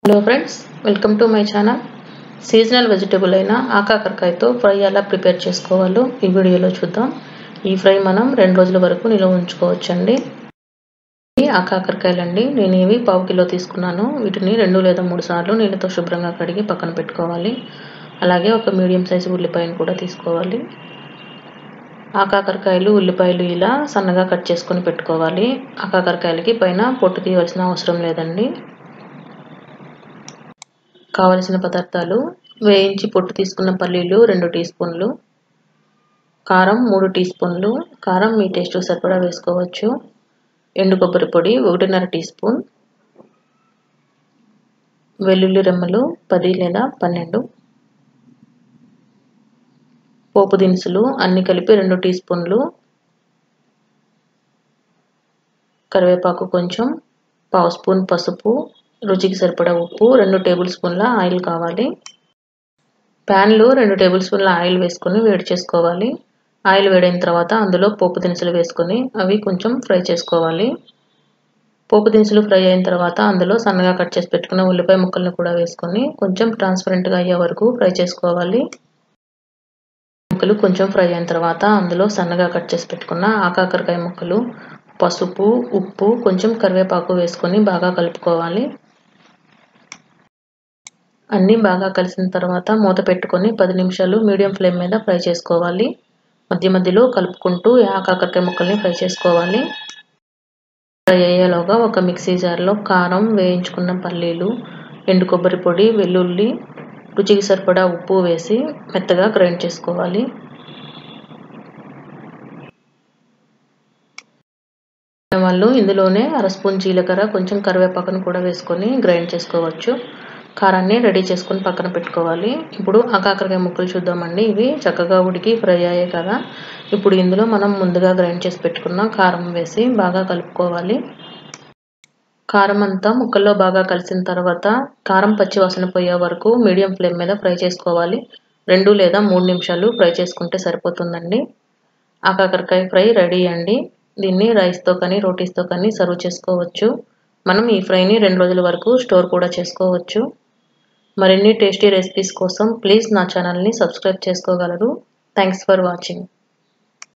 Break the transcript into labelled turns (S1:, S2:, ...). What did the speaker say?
S1: hello friends welcome to my channel seasonal vegetable అయిన ఆకాకరకాయతో fry ఎలా ప్రిపేర్ చేసుకోవాలో ఈ వీడియోలో చూద్దాం ఈ ఫ్రై మనం రెండు రోజుల వరకు నిల్వ ఉంచుకోవచ్చండి ఆకాకరకాయలండి నేను ఇవి పావు కిలో తీసుకున్నాను వీటిని రెండు లేదా మూడు సార్లు నీళ్ళతో శుభ్రంగా కడిగి పక్కన పెట్టుకోవాలి అలాగే ఒక మీడియం సైజు ఉల్లిపాయను కూడా తీసుకోవాలి ఆకాకరకాయలు ఉల్లిపాయలు ఇలా సన్నగా కట్ చేసుకొని పెట్టుకోవాలి ఆకాకరకాయలకి పైన పొట్టు తీయవలసిన అవసరం లేదండి కావలసిన పదార్థాలు వేయించి పొట్టు తీసుకున్న పల్లీలు రెండు టీ స్పూన్లు కారం మూడు టీ స్పూన్లు కారం మీ టేస్ట్ సరిపడా వేసుకోవచ్చు ఎండు కొబ్బరి పొడి ఒకటిన్నర టీ స్పూన్ వెల్లుల్లి రెమ్మలు పది లేదా పన్నెండు పోపు దినుసులు అన్ని కలిపి రెండు టీ స్పూన్లు కరివేపాకు కొంచెం పావు స్పూన్ పసుపు రుచికి సరిపడా ఉప్పు రెండు టేబుల్ స్పూన్ల ఆయిల్ కావాలి ప్యాన్లో రెండు టేబుల్ స్పూన్ల ఆయిల్ వేసుకొని వేడి చేసుకోవాలి ఆయిల్ వేడైన తర్వాత అందులో పోపు దినుసులు వేసుకొని అవి కొంచెం ఫ్రై చేసుకోవాలి పోపు దినుసులు ఫ్రై అయిన తర్వాత అందులో సన్నగా కట్ చేసి పెట్టుకున్న ఉల్లిపాయ ముక్కలను కూడా వేసుకొని కొంచెం ట్రాన్స్పరెంట్గా అయ్యే వరకు ఫ్రై చేసుకోవాలి ముక్కలు కొంచెం ఫ్రై అయిన తర్వాత అందులో సన్నగా కట్ చేసి పెట్టుకున్న ఆకాకరకాయ ముక్కలు పసుపు ఉప్పు కొంచెం కరివేపాకు వేసుకొని బాగా కలుపుకోవాలి అన్నీ బాగా కలిసిన తర్వాత మూత పెట్టుకొని పది నిమిషాలు మీడియం ఫ్లేమ్ మీద ఫ్రై చేసుకోవాలి మధ్య మధ్యలో కలుపుకుంటూ ఆకాకరకాయ ముక్కల్ని ఫ్రై చేసుకోవాలి ఫ్రై అయ్యేలోగా ఒక మిక్సీ జార్లో కారం వేయించుకున్న పల్లీలు ఎండు కొబ్బరి పొడి వెల్లుల్లి రుచికి సరిపడా ఉప్పు వేసి మెత్తగా గ్రైండ్ చేసుకోవాలి వాళ్ళు ఇందులోనే అర స్పూన్ జీలకర్ర కొంచెం కరివేపాకును కూడా వేసుకొని గ్రైండ్ చేసుకోవచ్చు కారాన్ని రెడీ చేసుకొని పక్కన పెట్టుకోవాలి ఇప్పుడు ఆ కాకరకాయ ముక్కలు చూద్దామండి ఇవి చక్కగా ఉడికి ఫ్రై అయ్యాయి కదా ఇప్పుడు ఇందులో మనం ముందుగా గ్రైండ్ చేసి పెట్టుకున్న కారం వేసి బాగా కలుపుకోవాలి కారం అంతా ముక్కల్లో బాగా కలిసిన తర్వాత కారం పచ్చి వాసన పోయే వరకు మీడియం ఫ్లేమ్ మీద ఫ్రై చేసుకోవాలి రెండు లేదా మూడు నిమిషాలు ఫ్రై చేసుకుంటే సరిపోతుందండి ఆ కాకరకాయ ఫ్రై రెడీ అండి దీన్ని రైస్తో కానీ రోటీస్తో కానీ సర్వ్ చేసుకోవచ్చు మనం ఈ ఫ్రైని రెండు రోజుల వరకు స్టోర్ కూడా చేసుకోవచ్చు మరిన్ని టేస్టీ రెసిపీస్ కోసం ప్లీజ్ నా ఛానల్ని సబ్స్క్రైబ్ చేసుకోగలరు థ్యాంక్స్ ఫర్ వాచింగ్